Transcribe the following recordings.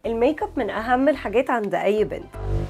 الميك اب من اهم الحاجات عند اي بنت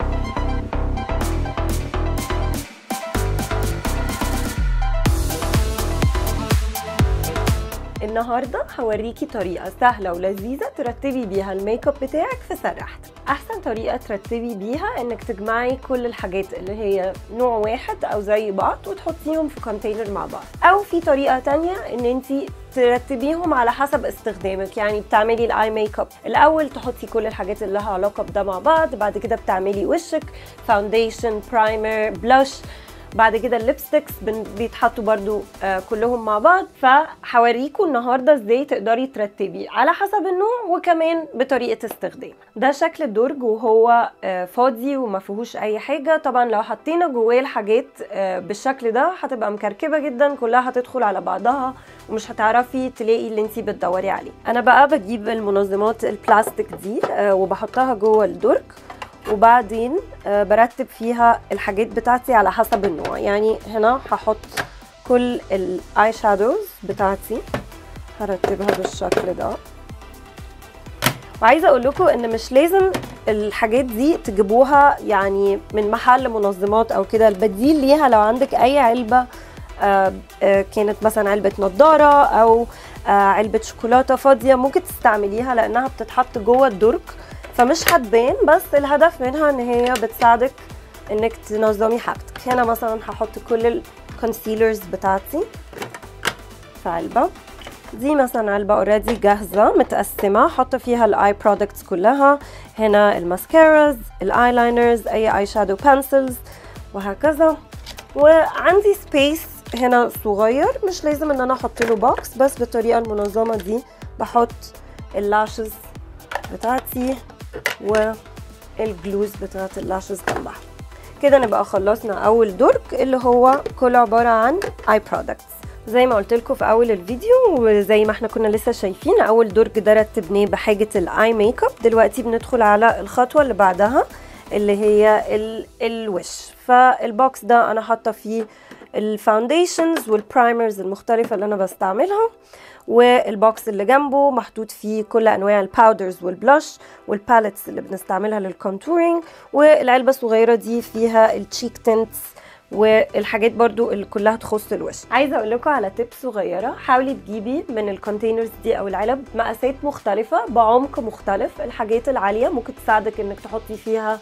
النهارده هوريكي طريقه سهله ولذيذه ترتبي بيها الميك اب بتاعك في سرحت احسن طريقه ترتبي بيها انك تجمعي كل الحاجات اللي هي نوع واحد او زي بعض وتحطيهم في كونتينر مع بعض او في طريقه تانية ان انت ترتبيهم على حسب استخدامك يعني بتعملي الاي ميك اب الاول تحطي كل الحاجات اللي لها علاقه بده مع بعض بعد كده بتعملي وشك فاونديشن برايمر بلاش بعد كده الليبستكس بيتحطوا برضو آه كلهم مع بعض فهوريكم النهارده ازاي تقدري ترتبي على حسب النوع وكمان بطريقه استخدام ده شكل الدرج وهو آه فاضي وما فيهوش اي حاجه طبعا لو حطينا جواه الحاجات آه بالشكل ده هتبقى مكركبه جدا كلها هتدخل على بعضها ومش هتعرفي تلاقي اللي انتي بتدوري عليه انا بقى بجيب المنظمات البلاستيك دي وبحطها جوه الدرج وبعدين برتب فيها الحاجات بتاعتي على حسب النوع يعني هنا هحط كل الاي شادوز بتاعتي هرتبها بالشكل ده وعايزه اقول لكم ان مش لازم الحاجات دي تجيبوها يعني من محل منظمات او كده البديل ليها لو عندك اي علبه كانت مثلا علبه نضاره او علبه شوكولاته فاضيه ممكن تستعمليها لانها بتتحط جوه الدرج فمش هتبان بس الهدف منها ان هي بتساعدك انك تنظمي حاجتك هنا مثلا هحط كل الكونسيلرز بتاعتي في علبه دي مثلا علبه اوريدي جاهزه متقسمه احط فيها الاي برودكتس كلها هنا الماسكاراز الايلاينرز اي اي شادو بانسلز وهكذا وعندي سبيس هنا صغير مش لازم ان انا احط له بوكس بس بالطريقه المنظمه دي بحط اللاشز بتاعتي والجلوز بتاعت اللاشز جنبها كده نبقى خلصنا اول درج اللي هو كله عباره عن اي برودكتس زي ما قلت لكم في اول الفيديو وزي ما احنا كنا لسه شايفين اول درج ده رتبناه بحاجه الاي ميك اب دلوقتي بندخل على الخطوه اللي بعدها اللي هي ال الوش فالبوكس ده انا حاطه فيه الفاونديشنز والبرايمرز المختلفه اللي انا بستعملها والبوكس اللي جنبه محطوط فيه كل انواع الباودرز والبلاش والباليتس اللي بنستعملها للكونتورينج والعلبه الصغيره دي فيها التشيك تنتس والحاجات برضو اللي كلها تخص الوش عايزه اقول لكم على تip صغيره حاولي تجيبي من الكونتينرز دي او العلب مقاسات مختلفه بعمق مختلف الحاجات العاليه ممكن تساعدك انك تحطي فيها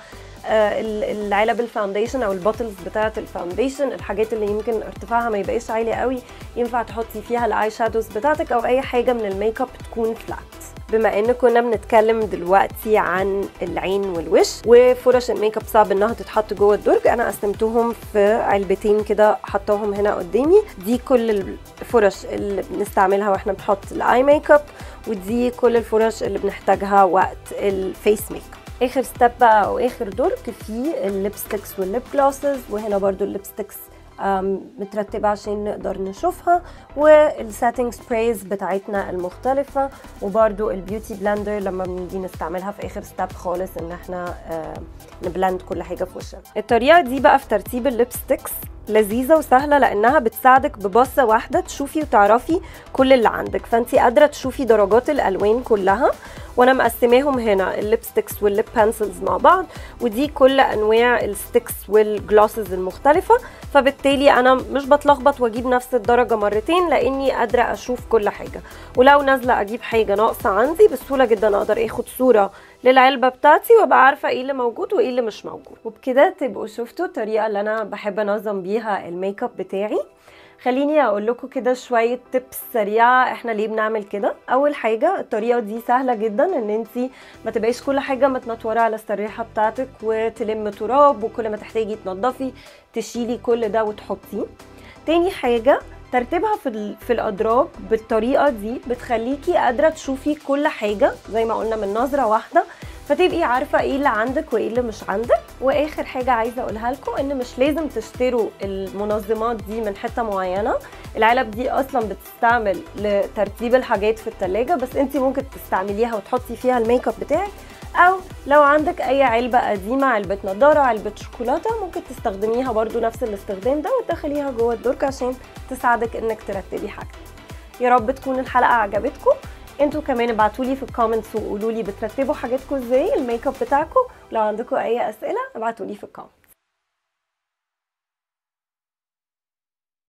العلب الفاونديشن او البوتلز بتاعه الفاونديشن الحاجات اللي يمكن ارتفاعها ما يبقاش عالي قوي ينفع تحطي فيها الاي شادوز بتاعتك او اي حاجه من الميك اب تكون فلات بما ان كنا بنتكلم دلوقتي عن العين والوش وفرش الميك اب صعب انها تتحط جوه الدرج انا قسمتهم في علبتين كده حطاهم هنا قدامي دي كل الفرش اللي بنستعملها واحنا بنحط الاي ميك اب ودي كل الفرش اللي بنحتاجها وقت الفيس ميك اب اخر ستيب بقى او اخر درج فيه الليبستكس والليب جلوسز وهنا برضو الليبستكس مترتبة عشان نقدر نشوفها والساتنج سبرايز بتاعتنا المختلفة وبرضو البيوتي بلندر لما بنيجي نستعملها في اخر ستيب خالص ان احنا نبلند كل حاجة في وشنا الطريقة دي بقى في ترتيب الليبستكس لذيذة وسهلة لأنها بتساعدك ببصة واحدة تشوفي وتعرفي كل اللي عندك فانتي قادرة تشوفي درجات الألوان كلها وانا مقسماهم هنا الليبستكس والليب بانسلز مع بعض ودي كل انواع الستيكس والجلوسز المختلفه فبالتالي انا مش بتلخبط واجيب نفس الدرجه مرتين لاني قادره اشوف كل حاجه ولو نازله اجيب حاجه ناقصه عندي بسهوله جدا اقدر اخد صوره للعلبه بتاعتي وابقى عارفه ايه اللي موجود وايه اللي مش موجود وبكده تبقوا شفتوا الطريقه اللي انا بحب انظم بيها الميك اب بتاعي خليني اقول لكم كده شويه تيبس سريعه احنا ليه بنعمل كده اول حاجه الطريقه دي سهله جدا ان انت ما تبقاش كل حاجه متنطوره على السريحه بتاعتك وتلم تراب وكل ما تحتاجي تنضفي تشيلي كل ده وتحطيه تاني حاجه ترتيبها في في الادراج بالطريقه دي بتخليكي قادره تشوفي كل حاجه زي ما قلنا من نظره واحده فتبقي عارفه ايه اللي عندك وايه اللي مش عندك واخر حاجه عايزه اقولها لكم ان مش لازم تشتروا المنظمات دي من حته معينه العلب دي اصلا بتستعمل لترتيب الحاجات في التلاجة بس انت ممكن تستعمليها وتحطي فيها الميك اب بتاعك او لو عندك اي علبه قديمه علبه نضاره علبه شوكولاته ممكن تستخدميها برضو نفس الاستخدام ده وتدخليها جوه الدرج عشان تساعدك انك ترتبي حاجتك يا رب تكون الحلقه عجبتكم انتوا كمان ابعتوا لي في الكومنتس وقولوا لي بترتبوا حاجاتكم ازاي الميك اب بتاعكم لو عندكم اي اسئله ابعتوا لي في الكومنتس